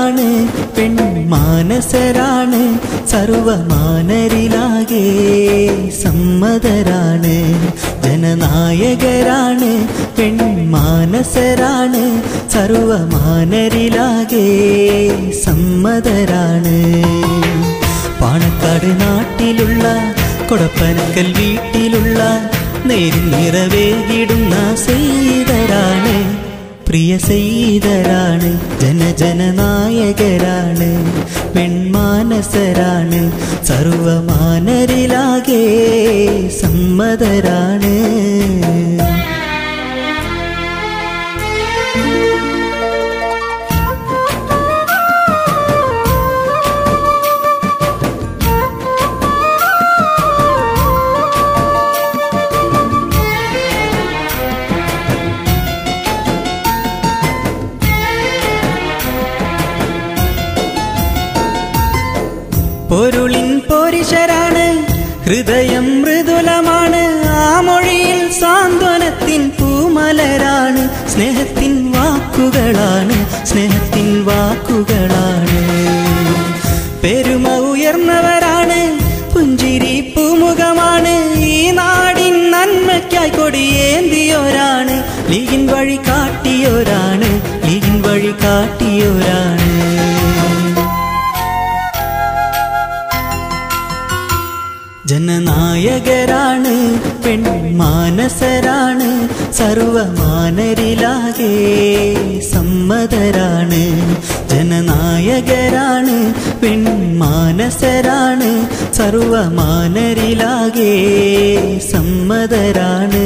മാനസരാണ് പെൺമാനസരാണ് സർവമാനരിലാകെ സമ്മതരാണ് ജനനായകരാണ് പെൺമാനസരാണ് സർവമാനരിലാകെ സമ്മതരാണ് പാണക്കാട് നാട്ടിലുള്ള കൊടപ്പനക്കൽ വീട്ടിലുള്ള നേരിൽ നിറവേകിടുന്ന സെയ്തരാണ് പ്രിയ സെയ്തരാണ് ജനജനനായകരാണ് പെൺമാനസരാണ് സർവമാനരിലാകെ സമ്മതരാണ് പൊരുളിൻ പോരിശരാണ് ഹൃദയം മൃദുലമാണ് ആ മൊഴിയിൽ സാന്ത്വനത്തിൻ പൂമലരാണ് സ്നേഹത്തിൻ വാക്കുകളാണ് സ്നേഹത്തിൻ വാക്കുകളാണ് പെരുമ ഉയർന്നവരാണ് പുഞ്ചിരി പൂമുഖമാണ് ഈ നാടിൻ നന്മയ്ക്കായി കൊടിയേന്തിയോരാണ് ലീഗിൻ വഴി കാട്ടിയോരാണ് ലീഗിൻ വഴി കാട്ടിയോരാണ് ജനനായകരാണ് പെൺമാനസരാണ് സർവമാനരിലാകെ സമ്മതരാണ് ജനനായകരാണ് പെൺമാനസരാണ് സർവമാനരിലാകെ സമ്മതരാണ്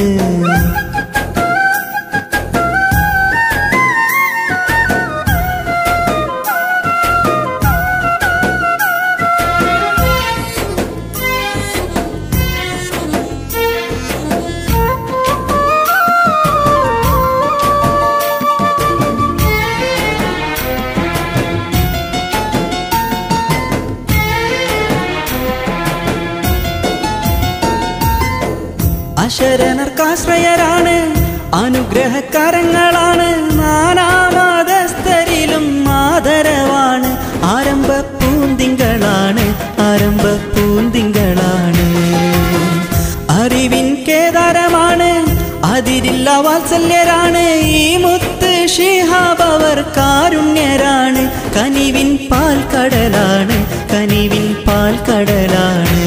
അശരണർക്കാശ്രയരാണ് അനുഗ്രഹകരങ്ങളാണ് നാനാമതസ്ഥരിലും ആദരവാണ് ആരംഭ പൂന്തിങ്കളാണ് ആരംഭ പൂന്തിങ്കളാണ് അറിവിൻ കേദാരമാണ് അതിരില്ല വാത്സല്യരാണ് ഈ മുത്ത് ഷിഹാബവർ കാരുണ്യരാണ് കനിവിൻ പാൽക്കടലാണ് കനിവിൻ പാൽക്കടലാണ്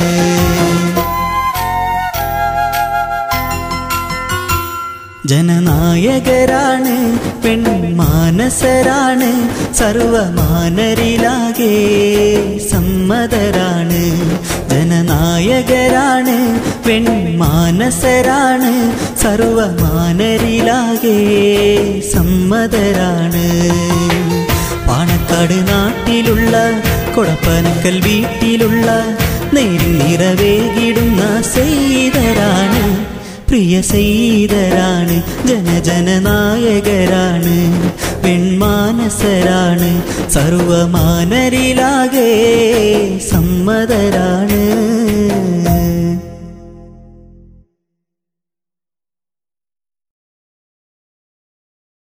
ജനനായകരാണ് പെൺമാനസരാണ് സർവമാനരിലാകെ സമ്മതരാണ് ജനനായകരാണ് പെൺമാനസരാണ് സർവമാനരിലാകെ സമ്മതരാണ് പാണക്കാട് നാട്ടിലുള്ള കൊടപ്പനക്കൽ വീട്ടിലുള്ള നേരിൽ നിറവേകിടുന്ന സെയ്തരാണ് പ്രിയ സെയ്തരാണ് ജനജനനായകരാണ് പെൺമാനസരാണ് സർവമാനരിലാകെ സമ്മതരാണ്